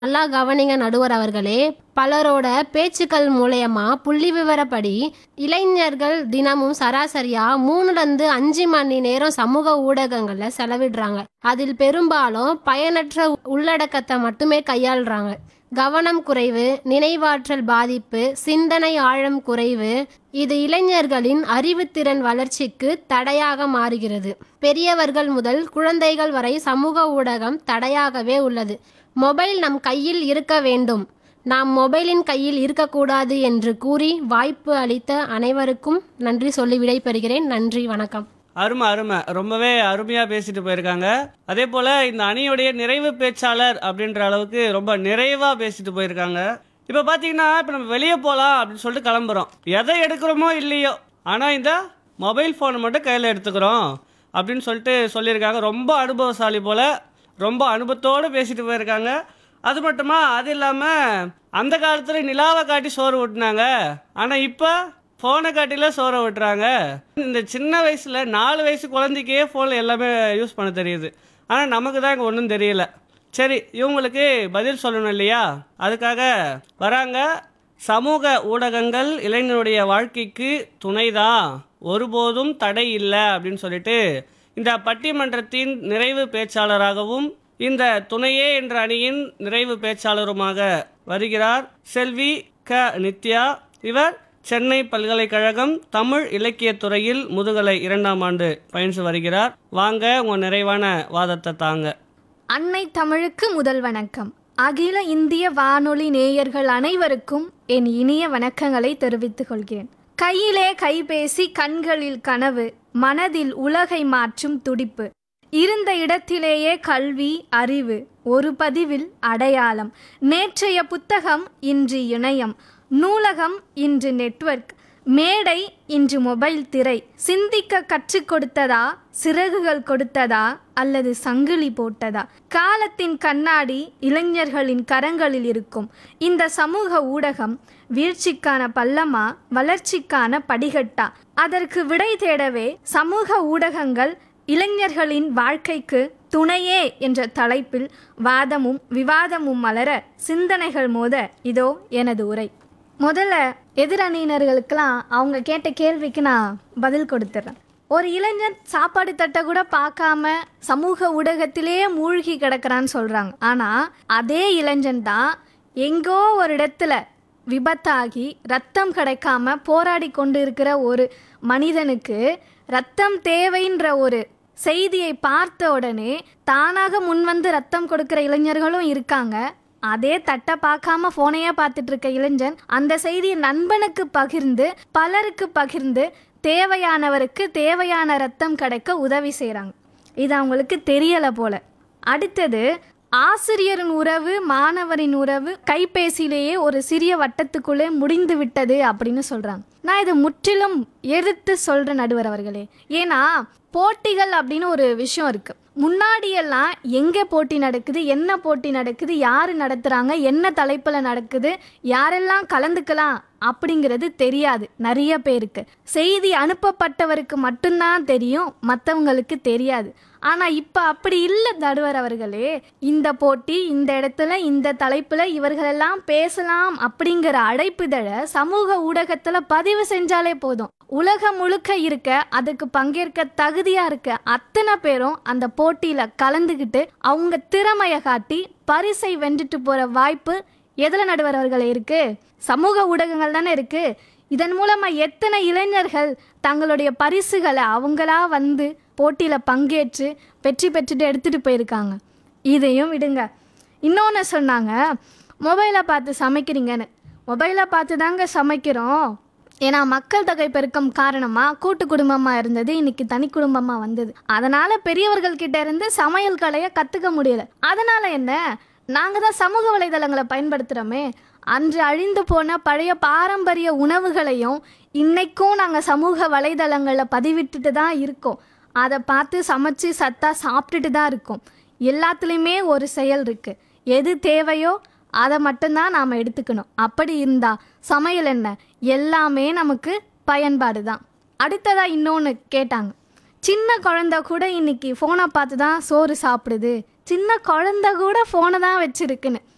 நல்லா கவனிங்க நடுவர் அவர்களே பலரோட பேச்சுக்கள் மூலயமா புள்ளி விவரப்படி இளைஞர்கள் தினமும் சராசரியா மூணுல இருந்து அஞ்சு மணி நேரம் சமூக ஊடகங்கள்ல செலவிடுறாங்க அதில் பெரும்பாலும் பயனற்ற உள்ளடக்கத்தை மட்டுமே கையாளுறாங்க கவனம் குறைவு நினைவாற்றல் பாதிப்பு சிந்தனை ஆழம் குறைவு இது இளைஞர்களின் அறிவுத்திறன் வளர்ச்சிக்கு தடையாக மாறுகிறது பெரியவர்கள் முதல் குழந்தைகள் வரை சமூக ஊடகம் தடையாகவே உள்ளது மொபைல் நம் கையில் இருக்க வேண்டும் நாம் மொபைலின் கையில் இருக்கக்கூடாது என்று கூறி வாய்ப்பு அளித்த அனைவருக்கும் நன்றி சொல்லி விடைபெறுகிறேன் நன்றி வணக்கம் அருமை அருமை ரொம்பவே அருமையாக பேசிட்டு போயிருக்காங்க அதே போல் இந்த அணியுடைய நிறைவு பேச்சாளர் அப்படின்ற அளவுக்கு ரொம்ப நிறைவாக பேசிட்டு போயிருக்காங்க இப்போ பார்த்தீங்கன்னா இப்போ நம்ம வெளியே போகலாம் அப்படின்னு சொல்லிட்டு கிளம்புறோம் எதை எடுக்கிறோமோ இல்லையோ ஆனால் இந்த மொபைல் ஃபோனை மட்டும் கையில் எடுத்துக்கிறோம் அப்படின்னு சொல்லிட்டு சொல்லியிருக்காங்க ரொம்ப அனுபவசாலி போல் ரொம்ப அனுபவத்தோடு பேசிட்டு போயிருக்காங்க அது மட்டுமா அது இல்லாமல் அந்த காலத்தில் நிலாவை காட்டி சோறு ஊட்டினாங்க ஆனால் இப்போ ஃபோனை காட்டில சோறை விட்டுறாங்க இந்த சின்ன வயசில் நாலு வயசு குழந்தைக்கே ஃபோன் எல்லாமே யூஸ் பண்ண தெரியுது ஆனால் நமக்கு தான் இங்கே ஒன்றும் தெரியல சரி இவங்களுக்கு பதில் சொல்லணும் இல்லையா அதுக்காக வராங்க சமூக ஊடகங்கள் இளைஞனுடைய வாழ்க்கைக்கு துணைதான் ஒருபோதும் தடை இல்லை அப்படின்னு சொல்லிட்டு இந்த பட்டிமன்றத்தின் நிறைவு பேச்சாளராகவும் இந்த துணையே என்ற அணியின் நிறைவு பேச்சாளருமாக வருகிறார் செல்வி க நித்யா இவர் சென்னை பல்கலைக்கழகம் தமிழ் இலக்கியத் துறையில் முதுகலை இரண்டாம் ஆண்டு பயின்று வருகிறார் வாங்க உங்க நிறைவான வாதத்தை தாங்க அன்னை தமிழுக்கு முதல் வணக்கம் அகில இந்திய வானொலி நேயர்கள் அனைவருக்கும் என் இனிய வணக்கங்களை தெரிவித்துக் கொள்கிறேன் கையிலே கைபேசி கண்களில் கனவு மனதில் உலகை மாற்றும் துடிப்பு இருந்த இடத்திலேயே கல்வி அறிவு ஒரு பதிவில் அடையாளம் நேற்றைய புத்தகம் இன்று இணையம் நூலகம் இன்று நெட்வொர்க் மேடை இன்று மொபைல் திரை சிந்திக்க கற்றுக் கொடுத்ததா சிறகுகள் கொடுத்ததா அல்லது சங்கிலி போட்டதா காலத்தின் கண்ணாடி இளைஞர்களின் கரங்களில் இருக்கும் இந்த சமூக ஊடகம் வீழ்ச்சிக்கான பள்ளமா வளர்ச்சிக்கான படிகட்டா அதற்கு விடை தேடவே சமூக ஊடகங்கள் இளைஞர்களின் வாழ்க்கைக்கு துணையே என்ற தலைப்பில் வாதமும் விவாதமும் மலர சிந்தனைகள் மோத இதோ எனது உரை முதல்ல எதிரணியினர்களுக்கெல்லாம் அவங்க கேட்ட கேள்விக்கு நான் பதில் கொடுத்துட்றேன் ஒரு இளைஞன் சாப்பாடு தட்டை கூட பார்க்காம சமூக ஊடகத்திலேயே மூழ்கி கிடக்கிறான்னு சொல்கிறாங்க ஆனால் அதே இளைஞன் தான் எங்கோ ஒரு இடத்துல விபத்தாகி ரத்தம் கிடைக்காம போராடி கொண்டு இருக்கிற ஒரு மனிதனுக்கு ரத்தம் தேவைன்ற ஒரு செய்தியை பார்த்த உடனே தானாக முன்வந்து ரத்தம் கொடுக்கிற இளைஞர்களும் இருக்காங்க அதே தட்டை பார்க்காம ஃபோனையே பார்த்துட்டு இருக்க இளைஞன் அந்த செய்தியை நண்பனுக்கு பகிர்ந்து பலருக்கு பகிர்ந்து தேவையானவருக்கு தேவையான ரத்தம் கிடைக்க உதவி செய்கிறாங்க இது அவங்களுக்கு தெரியலை போல அடுத்தது ஆசிரியரின் உறவு மாணவரின் உறவு கைபேசியிலேயே ஒரு சிறிய வட்டத்துக்குள்ளே முடிந்து விட்டது அப்படின்னு சொல்கிறாங்க நான் இது முற்றிலும் எதிர்த்து சொல்கிற நடுவர் அவர்களே ஏன்னா போட்டிகள் அப்படின்னு ஒரு விஷயம் இருக்குது முன்னாடியெல்லாம் எங்கே போட்டி நடக்குது என்ன போட்டி நடக்குது யார் நடத்துகிறாங்க என்ன தலைப்பில் நடக்குது யாரெல்லாம் கலந்துக்கலாம் அப்படிங்கிறது தெரியாது நிறைய பேருக்கு செய்தி அனுப்பப்பட்டவருக்கு மட்டும்தான் தெரியும் மற்றவங்களுக்கு தெரியாது ஆனால் இப்போ அப்படி இல்லை நடுவர் அவர்களே இந்த போட்டி இந்த இடத்துல இந்த தலைப்பில் இவர்களெல்லாம் பேசலாம் அப்படிங்கிற அழைப்புதழை சமூக ஊடகத்தில் பதிவு செஞ்சாலே போதும் உலகம் முழுக்க இருக்க அதுக்கு பங்கேற்க தகுதியாக இருக்க அத்தனை பேரும் அந்த போட்டியில் கலந்துக்கிட்டு அவங்க திறமையை காட்டி பரிசை வென்றுட்டு போகிற வாய்ப்பு எதில் நடுவர் அவர்களே இருக்கு சமூக ஊடகங்கள் தானே இருக்கு இதன் மூலமாக எத்தனை இளைஞர்கள் தங்களுடைய பரிசுகளை அவங்களா வந்து போட்டியில் பங்கேற்று வெற்றி பெற்றுட்டு எடுத்துகிட்டு போயிருக்காங்க இதையும் விடுங்க இன்னொன்று சொன்னாங்க மொபைலை பார்த்து சமைக்கிறீங்கன்னு மொபைலை பார்த்து தாங்க சமைக்கிறோம் ஏன்னா மக்கள் தொகை பெருக்கம் காரணமாக கூட்டு குடும்பமாக இருந்தது இன்னைக்கு தனி குடும்பமாக வந்தது அதனால் பெரியவர்கள் கிட்ட இருந்து சமையல் கலையை கற்றுக்க முடியல அதனால் என்ன நாங்கள் தான் சமூக வலைதளங்களை பயன்படுத்துகிறோமே அன்று அழிந்து போன பழைய பாரம்பரிய உணவுகளையும் இன்னைக்கும் நாங்கள் சமூக வலைதளங்களில் பதிவிட்டுட்டு தான் இருக்கோம் அதை பார்த்து சமைச்சு சத்தாக சாப்பிட்டுட்டு தான் இருக்கோம் எல்லாத்துலேயுமே ஒரு செயல் இருக்குது எது தேவையோ அதை மட்டும்தான் நாம் எடுத்துக்கணும் அப்படி இருந்தால் சமையல் என்ன எல்லாமே நமக்கு பயன்பாடு தான் அடுத்ததாக இன்னொன்று கேட்டாங்க சின்ன குழந்த கூட இன்னைக்கு ஃபோனை பார்த்து தான் சோறு சாப்பிடுது சின்ன குழந்த கூட ஃபோனை தான் வச்சுருக்குன்னு